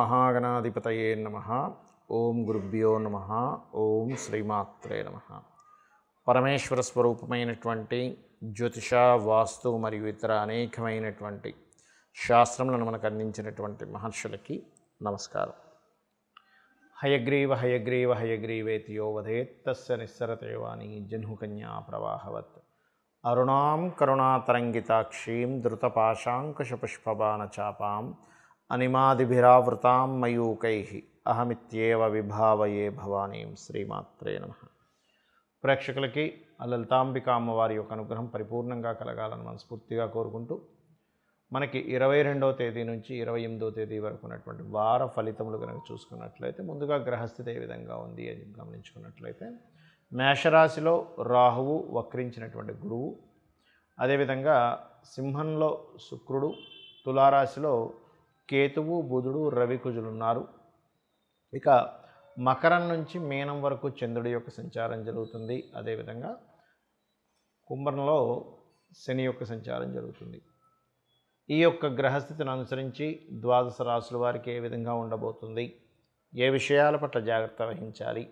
మహాగణాధిపతయే నమ ఓం గురుభ్యో నమ ఓం శ్రీమాత్రే నమ పరమేశ్వర స్వరూపమైనటువంటి జ్యోతిష వాస్తు మరియు ఇతర అనేకమైనటువంటి శాస్త్రములను మనకు అందించినటువంటి మహర్షులకి నమస్కారం హయగ్రీవ హయగ్రీవ హయగ్రీవేతి యో వదేత్ తస్య నిస్సరతేవాణి జహ్నుకన్యా ప్రవాహవత్ అరుణాం కరుణాతరంగితాక్షీం ధృతపాశాంకుశపుష్పబాణచాపాం అనిమాదిభిరావృతాం మయూకై అహమిత్యేవ విభావయే భవానీం శ్రీమాత్రే నమ ప్రేక్షకులకి ఆ లలితాంబిక అమ్మవారి యొక్క అనుగ్రహం పరిపూర్ణంగా కలగాలని మనస్ఫూర్తిగా కోరుకుంటూ మనకి ఇరవై రెండవ తేదీ నుంచి ఇరవై ఎనిమిదవ తేదీ వరకు ఉన్నటువంటి వార ఫలితములు కనుక చూసుకున్నట్లయితే ముందుగా గ్రహస్థితి ఏ విధంగా ఉంది అని గమనించుకున్నట్లయితే మేషరాశిలో రాహువు వక్రించినటువంటి గురువు అదేవిధంగా సింహంలో శుక్రుడు తులారాశిలో కేతువు బుధుడు రవి కుజులు ఉన్నారు ఇక మకరం నుంచి మీనం వరకు చంద్రుడి యొక్క సంచారం జరుగుతుంది అదేవిధంగా కుంభంలో శని యొక్క సంచారం జరుగుతుంది ఈ యొక్క గ్రహస్థితిని అనుసరించి ద్వాదశ రాశుల వారికి ఏ విధంగా ఉండబోతుంది ఏ విషయాల పట్ల జాగ్రత్త వహించాలి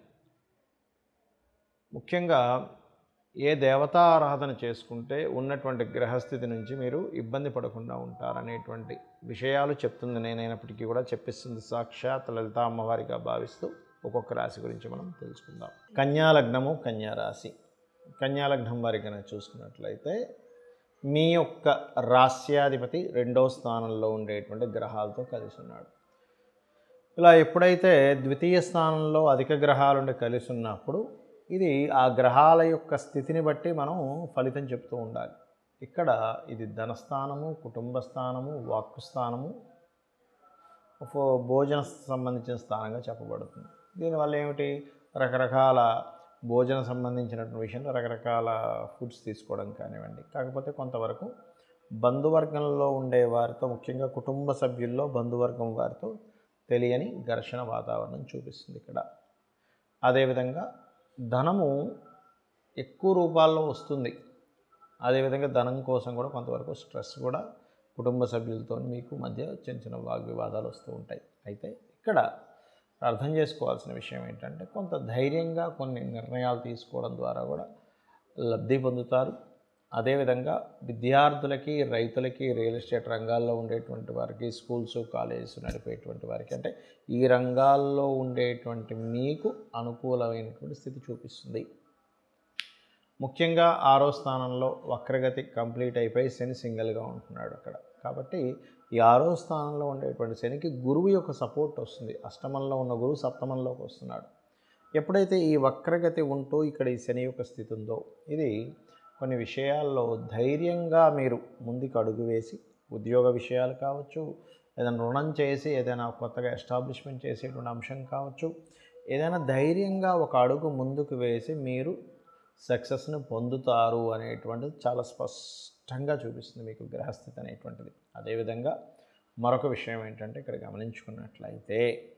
ముఖ్యంగా ఏ దేవతా ఆరాధన చేసుకుంటే ఉన్నటువంటి గ్రహస్థితి నుంచి మీరు ఇబ్బంది పడకుండా ఉంటారనేటువంటి విషయాలు చెప్తుంది నేనైనప్పటికీ కూడా చెప్పిస్తుంది సాక్షాత్ లలిత అమ్మవారిగా భావిస్తూ ఒక్కొక్క రాశి గురించి మనం తెలుసుకుందాం కన్యా లగ్నము కన్యా రాశి కన్యా లగ్నం వారి కనుక చూసుకున్నట్లయితే మీ యొక్క రాస్యాధిపతి రెండో స్థానంలో ఉండేటువంటి గ్రహాలతో కలిసి ఉన్నాడు ఇలా ఎప్పుడైతే ద్వితీయ స్థానంలో అధిక గ్రహాలుండి కలిసి ఉన్నప్పుడు ఇది ఆ గ్రహాల యొక్క స్థితిని బట్టి మనం ఫలితం చెప్తూ ఉండాలి ఇక్కడ ఇది ధనస్థానము కుటుంబ స్థానము వాక్కు స్థానము ఫో- భోజన సంబంధించిన స్థానంగా చెప్పబడుతుంది దీనివల్ల ఏమిటి రకరకాల భోజన సంబంధించినటువంటి విషయంలో రకరకాల ఫుడ్స్ తీసుకోవడం కానివ్వండి కాకపోతే కొంతవరకు బంధువర్గంలో ఉండే వారితో ముఖ్యంగా కుటుంబ సభ్యుల్లో బంధువర్గం వారితో తెలియని ఘర్షణ వాతావరణం చూపిస్తుంది ఇక్కడ అదేవిధంగా ధనము ఎక్కువ రూపాల్లో వస్తుంది అదేవిధంగా ధనం కోసం కూడా కొంతవరకు స్ట్రెస్ కూడా కుటుంబ సభ్యులతో మీకు మధ్య చిన్న చిన్న వాగ్వివాదాలు వస్తూ ఉంటాయి అయితే ఇక్కడ అర్థం చేసుకోవాల్సిన విషయం ఏంటంటే కొంత ధైర్యంగా కొన్ని నిర్ణయాలు తీసుకోవడం ద్వారా కూడా లబ్ధి పొందుతారు అదేవిధంగా విద్యార్థులకి రైతులకి రియల్ ఎస్టేట్ రంగాల్లో ఉండేటువంటి వారికి స్కూల్స్ కాలేజెస్ నడిపేటువంటి వారికి అంటే ఈ రంగాల్లో ఉండేటువంటి మీకు అనుకూలమైనటువంటి స్థితి చూపిస్తుంది ముఖ్యంగా ఆరో స్థానంలో వక్రగతి కంప్లీట్ అయిపోయి శని సింగిల్గా ఉంటున్నాడు అక్కడ కాబట్టి ఈ ఆరో స్థానంలో ఉండేటువంటి శనికి గురువు యొక్క సపోర్ట్ వస్తుంది అష్టమంలో ఉన్న గురువు సప్తమంలోకి వస్తున్నాడు ఎప్పుడైతే ఈ వక్రగతి ఉంటూ ఇక్కడ ఈ శని యొక్క స్థితి ఉందో ఇది కొన్ని విషయాల్లో ధైర్యంగా మీరు ముందుకు అడుగు వేసి ఉద్యోగ విషయాలు కావచ్చు ఏదైనా రుణం చేసి ఏదైనా కొత్తగా ఎస్టాబ్లిష్మెంట్ చేసేటువంటి అంశం కావచ్చు ఏదైనా ధైర్యంగా ఒక అడుగు ముందుకు వేసి మీరు సక్సెస్ను పొందుతారు అనేటువంటిది చాలా స్పష్టంగా చూపిస్తుంది మీకు గ్రహస్థితి అనేటువంటిది అదేవిధంగా మరొక విషయం ఏంటంటే ఇక్కడ గమనించుకున్నట్లయితే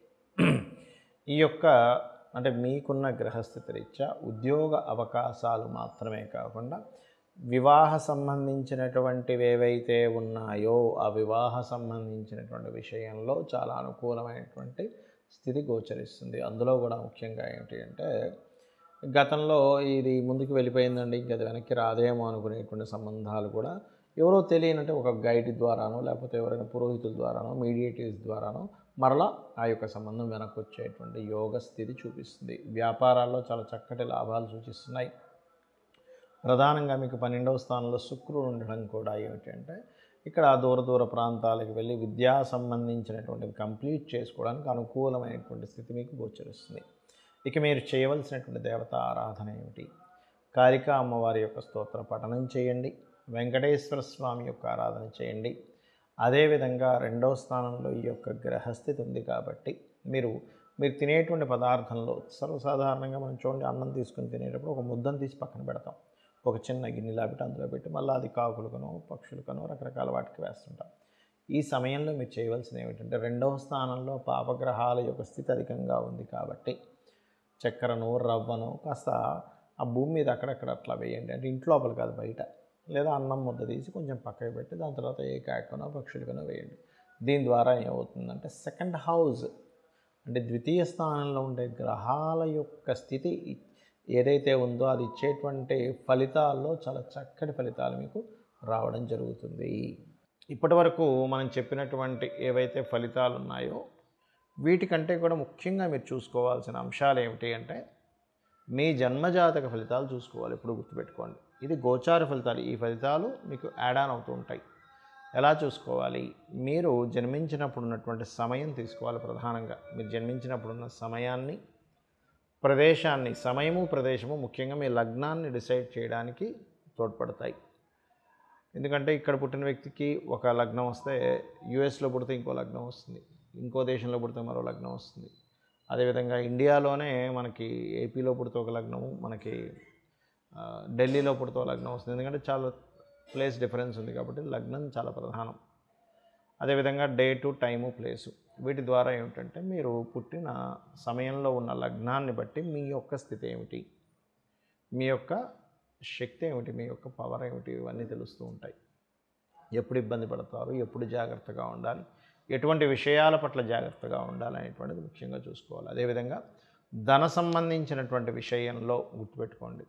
ఈ యొక్క అంటే మీకున్న గ్రహస్థితి రీత్యా ఉద్యోగ అవకాశాలు మాత్రమే కాకుండా వివాహ సంబంధించినటువంటివి ఏవైతే ఉన్నాయో ఆ వివాహ సంబంధించినటువంటి విషయంలో చాలా అనుకూలమైనటువంటి స్థితి గోచరిస్తుంది అందులో కూడా ముఖ్యంగా ఏంటి అంటే గతంలో ఇది ముందుకు వెళ్ళిపోయిందండి ఇంకా అది వెనక్కి రాదేమో అనుకునేటువంటి సంబంధాలు కూడా ఎవరో తెలియనంటే ఒక గైడ్ ద్వారానో లేకపోతే ఎవరైనా పురోహితుల ద్వారానో మీడియేటివ్స్ ద్వారానో మరలా ఆ యొక్క సంబంధం వెనక్కి వచ్చేటువంటి యోగ స్థితి చూపిస్తుంది వ్యాపారాల్లో చాలా చక్కటి లాభాలు సూచిస్తున్నాయి ప్రధానంగా మీకు పన్నెండవ స్థానంలో శుక్రుడు ఉండడం కూడా ఏమిటంటే ఇక్కడ దూర దూర ప్రాంతాలకు వెళ్ళి విద్యా సంబంధించినటువంటివి కంప్లీట్ చేసుకోవడానికి అనుకూలమైనటువంటి స్థితి మీకు గోచరిస్తుంది ఇక మీరు చేయవలసినటువంటి దేవత ఆరాధన ఏమిటి కాళికా అమ్మవారి యొక్క స్తోత్ర పఠనం చేయండి వెంకటేశ్వర స్వామి యొక్క ఆరాధన చేయండి అదేవిధంగా రెండవ స్థానంలో ఈ యొక్క గ్రహస్థితి ఉంది కాబట్టి మీరు మీరు తినేటువంటి పదార్థంలో సర్వసాధారణంగా మనం చూడండి అన్నం తీసుకుని తినేటప్పుడు ఒక ముద్దను తీసి పక్కన పెడతాం ఒక చిన్న గిన్నెలా పెట్టి అందులో పెట్టి మళ్ళీ అది కాకులకనో పక్షులకనో రకరకాల వాటికి వేస్తుంటాం ఈ సమయంలో మీరు చేయవలసింది ఏమిటంటే రెండవ స్థానంలో పాపగ్రహాల యొక్క స్థితి అధికంగా ఉంది కాబట్టి చక్కెరను రవ్వను కాస్త ఆ భూమి మీద అక్కడక్కడ అట్లా వేయండి అంటే ఇంట్లో లోపల కాదు బయట లేదా అన్నం ముద్ద తీసి కొంచెం పక్కకి పెట్టి దాని తర్వాత ఏ కాకనో పక్షులకనో వేయండి దీని ద్వారా ఏమవుతుందంటే సెకండ్ హౌస్ అంటే ద్వితీయ స్థానంలో ఉండే గ్రహాల యొక్క స్థితి ఏదైతే ఉందో అది ఇచ్చేటువంటి ఫలితాల్లో చాలా చక్కటి ఫలితాలు మీకు రావడం జరుగుతుంది ఇప్పటి వరకు మనం చెప్పినటువంటి ఏవైతే ఫలితాలు ఉన్నాయో వీటికంటే కూడా ముఖ్యంగా మీరు చూసుకోవాల్సిన అంశాలు ఏమిటి అంటే మీ జన్మజాతక ఫలితాలు చూసుకోవాలి ఇప్పుడు గుర్తుపెట్టుకోండి ఇది గోచార ఫలితాలు ఈ ఫలితాలు మీకు యాడ్ ఆన్ అవుతూ ఉంటాయి ఎలా చూసుకోవాలి మీరు జన్మించినప్పుడు ఉన్నటువంటి సమయం తీసుకోవాలి ప్రధానంగా మీరు జన్మించినప్పుడు ఉన్న సమయాన్ని ప్రదేశాన్ని సమయము ప్రదేశము ముఖ్యంగా మీ లగ్నాన్ని డిసైడ్ చేయడానికి తోడ్పడతాయి ఎందుకంటే ఇక్కడ పుట్టిన వ్యక్తికి ఒక లగ్నం వస్తే యుఎస్లో పుడితే ఇంకో లగ్నం వస్తుంది ఇంకో దేశంలో పుడితే మరో లగ్నం వస్తుంది అదేవిధంగా ఇండియాలోనే మనకి ఏపీలో పుడితే ఒక లగ్నము మనకి ఆ, ఢిల్లీలో పుడితే ఒక లగ్నం వస్తుంది ఎందుకంటే చాలా ప్లేస్ డిఫరెన్స్ ఉంది కాబట్టి లగ్నం చాలా ప్రధానం అదేవిధంగా డేటు టైము ప్లేసు వీటి ద్వారా ఏమిటంటే మీరు పుట్టిన సమయంలో ఉన్న లగ్నాన్ని బట్టి మీ యొక్క స్థితి ఏమిటి మీ యొక్క శక్తి ఏమిటి మీ యొక్క పవర్ ఏమిటి ఇవన్నీ తెలుస్తూ ఉంటాయి ఎప్పుడు ఇబ్బంది పడతారు ఎప్పుడు జాగ్రత్తగా ఉండాలి ఎటువంటి విషయాల పట్ల జాగ్రత్తగా ఉండాలి అనేటువంటిది ముఖ్యంగా చూసుకోవాలి అదేవిధంగా ధన సంబంధించినటువంటి విషయంలో గుర్తుపెట్టుకోండి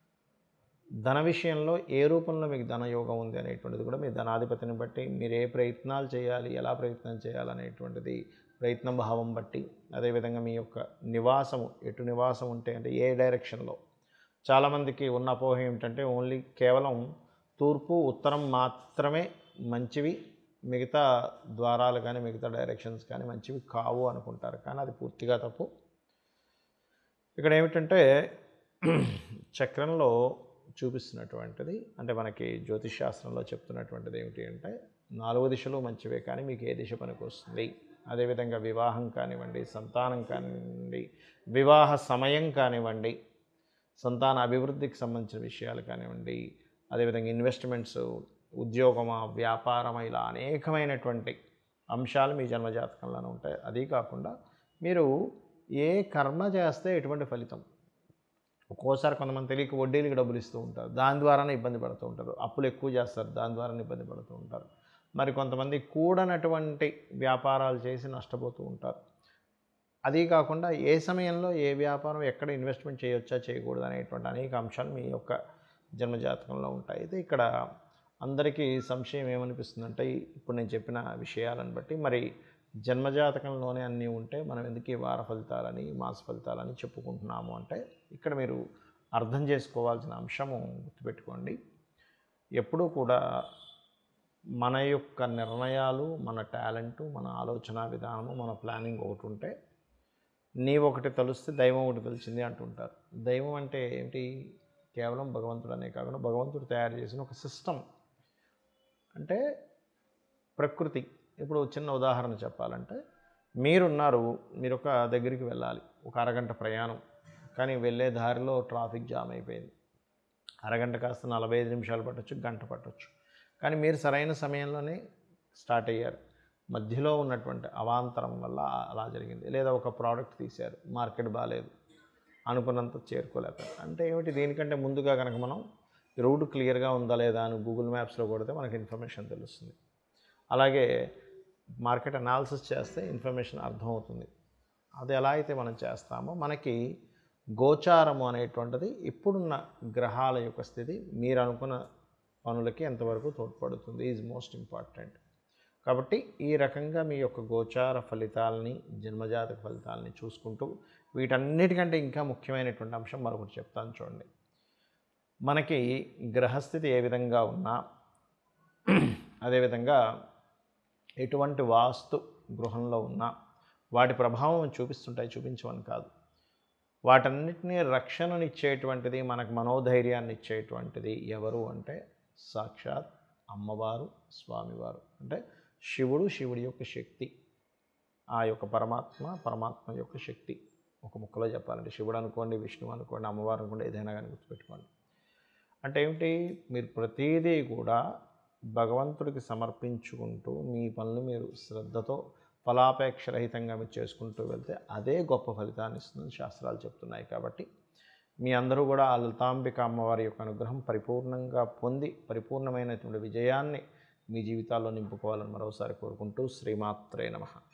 ధన విషయంలో ఏ రూపంలో మీకు ధనయోగం ఉంది అనేటువంటిది కూడా మీ ధనాధిపతిని బట్టి మీరు ఏ ప్రయత్నాలు చేయాలి ఎలా ప్రయత్నం చేయాలి అనేటువంటిది ప్రయత్న భావం బట్టి అదేవిధంగా మీ యొక్క నివాసము ఎటు నివాసం ఉంటే అంటే ఏ డైరెక్షన్లో చాలామందికి ఉన్న అపోహ ఏమిటంటే ఓన్లీ కేవలం తూర్పు ఉత్తరం మాత్రమే మంచివి మిగతా ద్వారాలు కానీ మిగతా డైరెక్షన్స్ కానీ మంచివి కావు అనుకుంటారు కానీ అది పూర్తిగా తప్పు ఇక్కడ ఏమిటంటే చక్రంలో చూపిస్తున్నటువంటిది అంటే మనకి జ్యోతిష్ శాస్త్రంలో చెప్తున్నటువంటిది ఏమిటి అంటే నాలుగు దిశలు మంచివే కానీ మీకు ఏ దిశ పనికి వస్తుంది అదేవిధంగా వివాహం కానివ్వండి సంతానం కానివ్వండి వివాహ సమయం కానివ్వండి సంతాన అభివృద్ధికి సంబంధించిన విషయాలు కానివ్వండి అదేవిధంగా ఇన్వెస్ట్మెంట్స్ ఉద్యోగమా వ్యాపారమా ఇలా అనేకమైనటువంటి అంశాలు మీ జన్మజాతకంలోనే ఉంటాయి అదీ కాకుండా మీరు ఏ కర్మ చేస్తే ఎటువంటి ఫలితం ఒక్కోసారి కొంతమంది తెలియక వడ్డీలకి డబ్బులు ఇస్తూ ఉంటారు దాని ద్వారానే ఇబ్బంది పడుతూ ఉంటారు అప్పులు ఎక్కువ చేస్తారు దాని ద్వారానే ఇబ్బంది పడుతూ ఉంటారు మరి కొంతమంది కూడనటువంటి వ్యాపారాలు చేసి నష్టపోతూ ఉంటారు అదీ కాకుండా ఏ సమయంలో ఏ వ్యాపారం ఎక్కడ ఇన్వెస్ట్మెంట్ చేయొచ్చా చేయకూడదు అనేటువంటి అనేక అంశాలు మీ యొక్క జన్మజాతకంలో ఉంటాయి అయితే ఇక్కడ అందరికీ సంశయం ఏమనిపిస్తుందంటే ఇప్పుడు నేను చెప్పిన విషయాలను బట్టి మరి జన్మజాతకంలోనే అన్నీ ఉంటే మనం ఎందుకు ఈ వార ఫలితాలని మాస ఫలితాలని చెప్పుకుంటున్నాము అంటే ఇక్కడ మీరు అర్థం చేసుకోవాల్సిన అంశము గుర్తుపెట్టుకోండి ఎప్పుడూ కూడా మన యొక్క నిర్ణయాలు మన టాలెంటు మన ఆలోచన విధానము మన ప్లానింగ్ ఒకటి ఉంటే నీ ఒకటి తలుస్తే దైవం ఒకటి తెలిసింది అంటుంటారు దైవం అంటే ఏంటి కేవలం భగవంతుడు అనే కాకుండా భగవంతుడు తయారు చేసిన ఒక సిస్టమ్ అంటే ప్రకృతి ఇప్పుడు చిన్న ఉదాహరణ చెప్పాలంటే మీరున్నారు మీరు ఒక దగ్గరికి వెళ్ళాలి ఒక అరగంట ప్రయాణం కానీ వెళ్ళే దారిలో ట్రాఫిక్ జామ్ అయిపోయింది అరగంట కాస్త నలభై ఐదు నిమిషాలు పట్టొచ్చు గంట పట్టొచ్చు కానీ మీరు సరైన సమయంలోనే స్టార్ట్ అయ్యారు మధ్యలో ఉన్నటువంటి అవాంతరం వల్ల అలా జరిగింది లేదా ఒక ప్రోడక్ట్ తీశారు మార్కెట్ బాగాలేదు అనుకున్నంత చేరుకోలేకపోయారు అంటే ఏమిటి దీనికంటే ముందుగా కనుక మనం రోడ్డు క్లియర్గా ఉందా లేదా అని గూగుల్ మ్యాప్స్లో కొడితే మనకి ఇన్ఫర్మేషన్ తెలుస్తుంది అలాగే మార్కెట్ అనాలిసిస్ చేస్తే ఇన్ఫర్మేషన్ అర్థమవుతుంది అది ఎలా అయితే మనం చేస్తామో మనకి గోచారము అనేటువంటిది ఇప్పుడున్న గ్రహాల యొక్క స్థితి మీరు అనుకున్న పనులకి ఎంతవరకు తోడ్పడుతుంది ఈజ్ మోస్ట్ ఇంపార్టెంట్ కాబట్టి ఈ రకంగా మీ యొక్క గోచార ఫలితాలని జన్మజాతక ఫలితాలని చూసుకుంటూ వీటన్నిటికంటే ఇంకా ముఖ్యమైనటువంటి అంశం మరొకటి చెప్తాను చూడండి మనకి గ్రహస్థితి ఏ విధంగా ఉన్నా అదేవిధంగా ఎటువంటి వాస్తు గృహంలో ఉన్నా వాటి ప్రభావం చూపిస్తుంటాయి చూపించమని కాదు వాటన్నిటినీ రక్షణనిచ్చేటువంటిది మనకు మనోధైర్యాన్ని ఇచ్చేటువంటిది ఎవరు అంటే సాక్షాత్ అమ్మవారు స్వామివారు అంటే శివుడు శివుడి యొక్క శక్తి ఆ యొక్క పరమాత్మ పరమాత్మ యొక్క శక్తి ఒక ముక్కలో చెప్పాలంటే శివుడు అనుకోండి విష్ణువు అనుకోండి అమ్మవారు అనుకోండి ఏదైనా కానీ గుర్తుపెట్టుకోండి అంటే ఏమిటి మీరు ప్రతిదీ కూడా భగవంతుడికి సమర్పించుకుంటూ మీ పనులు మీరు శ్రద్ధతో ఫలాపేక్ష రహితంగా మీరు చేసుకుంటూ వెళ్తే అదే గొప్ప ఫలితాన్ని ఇస్తుందని శాస్త్రాలు చెప్తున్నాయి కాబట్టి మీ అందరూ కూడా ఆ లలితాంబిక అమ్మవారి యొక్క అనుగ్రహం పరిపూర్ణంగా పొంది పరిపూర్ణమైనటువంటి విజయాన్ని మీ జీవితాల్లో నింపుకోవాలని మరోసారి కోరుకుంటూ శ్రీమాత్రే నమ